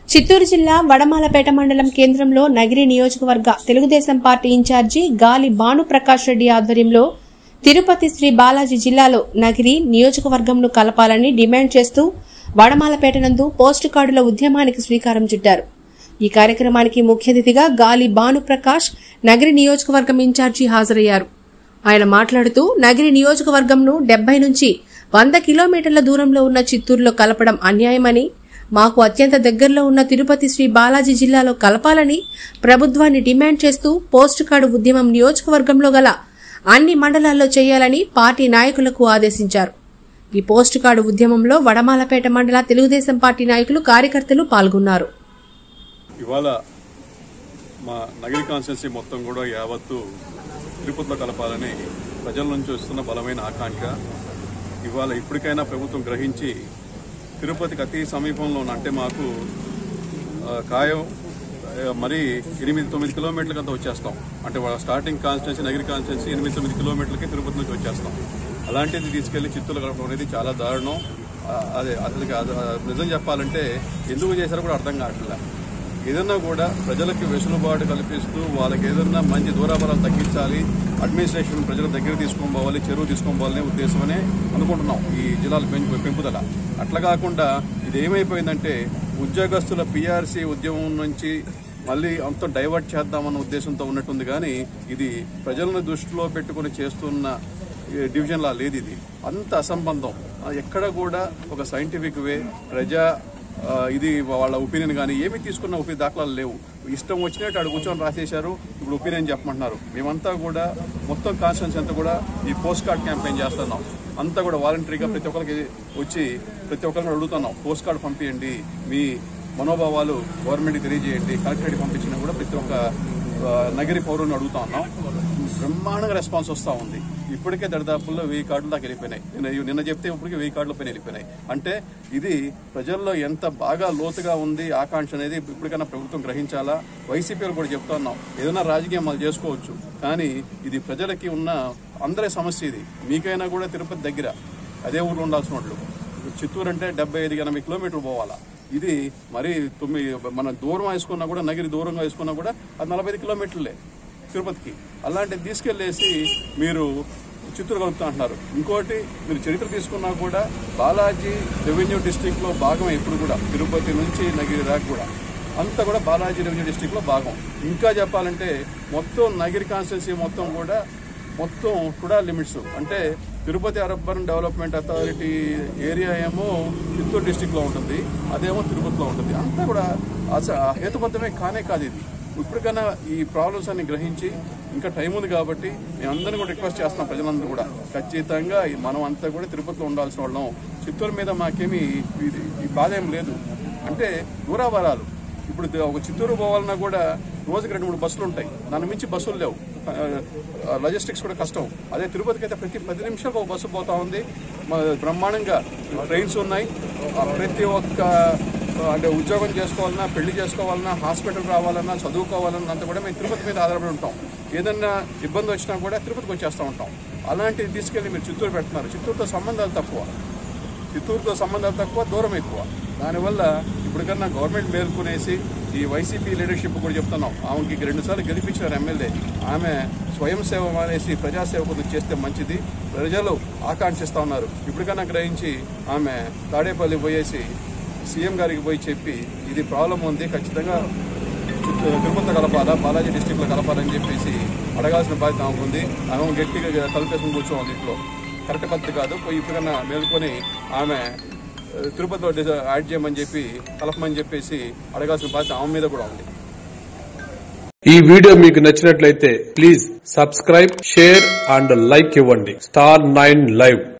చిత్తూరు జిల్లా వడమాలపేట మండలం కేంద్రంలో నగిరి నియోజకవర్గ తెలుగుదేశం పార్టీ ఇన్ఛార్జి గాలి భానుప్రకాష్ రెడ్డి ఆధ్వర్యంలో తిరుపతి శ్రీ బాలాజీ జిల్లాలో నగిరి నియోజకవర్గంను కలపాలని డిమాండ్ చేస్తూ వడమాలపేట నందు పోస్టు కార్డుల ఉద్యమానికి శ్రీకారం చుట్టారు ఈ కార్యక్రమానికి ముఖ్య అతిథిగా గాలి భానుప్రకాష్ నగిరి నియోజకవర్గం ఇన్ఛార్జి హాజరయ్యారు ఆయన మాట్లాడుతూ నగిరి నియోజకవర్గంను డెబ్బై నుంచి వంద కిలోమీటర్ల దూరంలో ఉన్న చిత్తూరులో కలపడం అన్యాయమని మాకు అత్యంత దగ్గరలో ఉన్న తిరుపతి శ్రీ బాలాజీ జిల్లాలో కలపాలని ప్రభుత్వాన్ని డిమాండ్ చేస్తూ పోస్టు కార్డు ఉద్యమం నియోజకవర్గంలో గల అన్ని మండలాల్లో చేయాలని పార్టీ నాయకులకు ఆదేశించారు ఈ పోస్టు కార్డు ఉద్యమంలో వడమాలపేట మండల తెలుగుదేశం పార్టీ నాయకులు కార్యకర్తలు పాల్గొన్నారు ఇవాళ మా నగరి కాన్స్టిట్యున్సీ మొత్తం కూడా యావత్తు తిరుపతిలో కలపాలని ప్రజల నుంచి వస్తున్న బలమైన ఆకాంక్ష ఇవాళ ఇప్పటికైనా ప్రభుత్వం గ్రహించి తిరుపతికి అతి సమీపంలో ఉన్న అంటే మాకు ఆ, ఖాయం ఆ, మరి ఎనిమిది తొమ్మిది కిలోమీటర్లకి అంతా వచ్చేస్తాం అంటే వాళ్ళ స్టార్టింగ్ కాన్స్టిట్యున్సీ నగరి కాన్స్టిట్యున్సీ ఎనిమిది తొమ్మిది కిలోమీటర్లకి తిరుపతి నుంచి వచ్చేస్తాం అలాంటిది తీసుకెళ్లి చిత్తూరు కలపడం అనేది చాలా దారుణం ఆ, అదే అసలు అది- అది నిజం చెప్పాలంటే ఎందుకు చేశారో కూడా అర్థం కావట్లేదు ఏదన్నా కూడా ప్రజలకు వెసులుబాటు కల్పిస్తూ వాళ్ళకి ఏదన్నా మంచి దూరాభారాలు తగ్గించాలి అడ్మినిస్ట్రేషన్ ప్రజల దగ్గర తీసుకొని పోవాలి చెరువు తీసుకొని పోవాలనే ఉద్దేశమనే అనుకుంటున్నాం ఈ జిల్లాల పెంపు పెంపుదల అట్లా కాకుండా ఇది ఏమైపోయిందంటే ఉద్యోగస్తుల పిఆర్సీ ఉద్యమం నుంచి మళ్ళీ అంత డైవర్ట్ చేద్దామన్న ఉద్దేశంతో ఉన్నట్టుంది కానీ ఇది ప్రజలను దృష్టిలో పెట్టుకుని చేస్తున్న ఈ డివిజన్ లా లేదు ఇది అంత అసంబంధం ఆ, ఎక్కడ కూడా ఒక సైంటిఫిక్ వే ప్రజా ఆ, ఇది వాళ్ళ ఒపీనియన్ కానీ ఏమి తీసుకున్న ఒపీ దాఖలాలు లేవు ఇష్టం వచ్చినట్టు అక్కడ కూర్చొని రాసేశారు ఇప్పుడు ఒపీనియన్ చెప్పమంటున్నారు మేమంతా కూడా మొత్తం కాన్స్టిట్యూన్స్ అంతా కూడా ఈ పోస్ట్ కార్డ్ క్యాంపెయిన్ చేస్తున్నాం అంతా కూడా వాలంటరీగా ప్రతి ఒక్కరికి వచ్చి ప్రతి ఒక్కరిని అడుగుతున్నాం పోస్ట్ కార్డు పంపించండి మీ మనోభావాలు గవర్నమెంట్కి తెలియజేయండి కలెక్టరేట్కి పంపించినా కూడా ప్రతి ఒక్క ఆ, నగరి పౌరుని అడుగుతా ఉన్నాం బ్రహ్మాండంగా రెస్పాన్స్ వస్తూ ఉంది ఇప్పటికే దరిదాపుల్లో వెయ్యి కార్డులు దాకా వెళ్ళిపోయినాయి నిన్న నిన్న చెప్తే ఇప్పటికే వెయ్యి కార్డుల పైన వెళ్ళిపోయినాయి అంటే ఇది ప్రజల్లో ఎంత బాగా లోతుగా ఉంది ఆకాంక్ష అనేది ఇప్పటికైనా ప్రభుత్వం గ్రహించాలా వైసీపీలు కూడా చెప్తా ఉన్నాం ఏదైనా రాజకీయం వాళ్ళు చేసుకోవచ్చు కానీ ఇది ప్రజలకి ఉన్న అందరి సమస్య ఇది మీకైనా కూడా తిరుపతి దగ్గర అదే ఊర్లో ఉండాల్సిన వాళ్ళు చిత్తూరు అంటే డెబ్బై ఐదు ఎనభై కిలోమీటర్లు పోవాలా ఇది మరి తొమ్మిది మన దూరం వేసుకున్నా కూడా నగిరి దూరంగా వేసుకున్నా కూడా అది నలభై ఐదు కిలోమీటర్లే తిరుపతికి అలాంటిది తీసుకెళ్లేసి మీరు చిత్తూరు కలుపుతా అంటున్నారు ఇంకోటి మీరు చరిత్ర తీసుకున్నా కూడా బాలాజీ రెవెన్యూ డిస్టిక్ లో భాగం ఇప్పుడు కూడా తిరుపతి నుంచి నగిరి దాకా కూడా అంతా కూడా బాలాజీ రెవెన్యూ డిస్టిక్ లో భాగం ఇంకా చెప్పాలంటే మొత్తం నగిరి కాన్స్టిట్యున్సీ మొత్తం కూడా మొత్తం కూడా లిమిట్స్ అంటే Tirupati urban development authority area ఏమో చిత్తూరు డిస్టిక్ లో ఉంటుంది అదేమో తిరుపతిలో ఉంటుంది అంతా కూడా అస- హేతుబద్ధమే కానే కాదు ఇది ఇప్పటికైనా ఈ ప్రాబ్లమ్స్ అన్ని గ్రహించి ఇంకా టైం ఉంది కాబట్టి మేము అందరినీ కూడా రిక్వెస్ట్ చేస్తున్నాం ప్రజలందరూ కూడా ఖచ్చితంగా ఈ మనం అంతా కూడా తిరుపతిలో ఉండాల్సిన వాళ్ళం చిత్తూరు మీద మాకేమీ ఇది- ఈ బాధ ఏం లేదు అంటే దూరాభారాలు ఇప్పుడు ద- ఒక చిత్తూరు పోవాలన్నా కూడా రోజుకి రెండు మూడు బస్సులు ఉంటాయి దాని మించి బస్సులు లేవు లాజిస్టిక్స్ కూడా కష్టం అదే తిరుపతికి అయితే ప్రతి పది నిమిషాలకు ఒక బస్సు పోతా ఉంది మ- బ్రహ్మాండంగా ట్రైన్స్ ఉన్నాయి ఆ ప్రతి ఒక్క ఆ, అంటే ఉద్యోగం చేసుకోవాలన్నా పెళ్లి చేసుకోవాలన్నా హాస్పిటల్ రావాలన్నా చదువుకోవాలన్నా అంతా కూడా మేము తిరుపతి మీద ఆధారపడి ఉంటాం ఏదన్నా ఇబ్బంది వచ్చినా కూడా తిరుపతికి వచ్చేస్తూ ఉంటాం అలాంటిది తీసుకెళ్ళి మీరు చిత్తూరు పెడుతున్నారు చిత్తూరుతో సంబంధాలు తక్కువ చిత్తూరుతో సంబంధాలు తక్కువ దూరం ఎక్కువ దానివల్ల ఇప్పటికన్నా గవర్నమెంట్ మేల్కొనేసి ఈ వైసీపీ లీడర్షిప్ కూడా చెప్తున్నాం ఆమెకి రెండుసార్లు గెలిపించారు ఎమ్మెల్యే ఆమె స్వయం సేవ మానేసి ప్రజాసేవ కొద్దిగా చేస్తే మంచిది ప్రజలు ఆకాంక్షిస్తా ఉన్నారు ఇప్పటికన్నా గ్రహించి ఆమె తాడేపల్లి పోయేసి సీఎం గారికి పోయి చెప్పి ఇది ప్రాబ్లం ఉంది ఖచ్చితంగా చిత్తూరు- తిరుపతి కలపాలా బాలాజీ డిస్టిక్లో కలపాలని చెప్పేసి అడగాల్సిన బాధ్యత ఆమెకు ఉంది ఆమె గట్టిగా తలపేసుకుని కూర్చోవాలి ఇంట్లో కరెక్ట్ పద్ధతి కాదు పోయి ఇప్పటికన్నా మేలుకొని ఆమె ఆ, తిరుపతిలో డిజ- యాడ్ చేయమని చెప్పి కలపమని చెప్పేసి అడగాల్సిన బాధ్యత ఆమె మీద కూడా ఉంది ఈ వీడియో మీకు నచ్చినట్లయితే please subscribe share and like ఇవ్వండి స్టార్ నైన్ లైవ్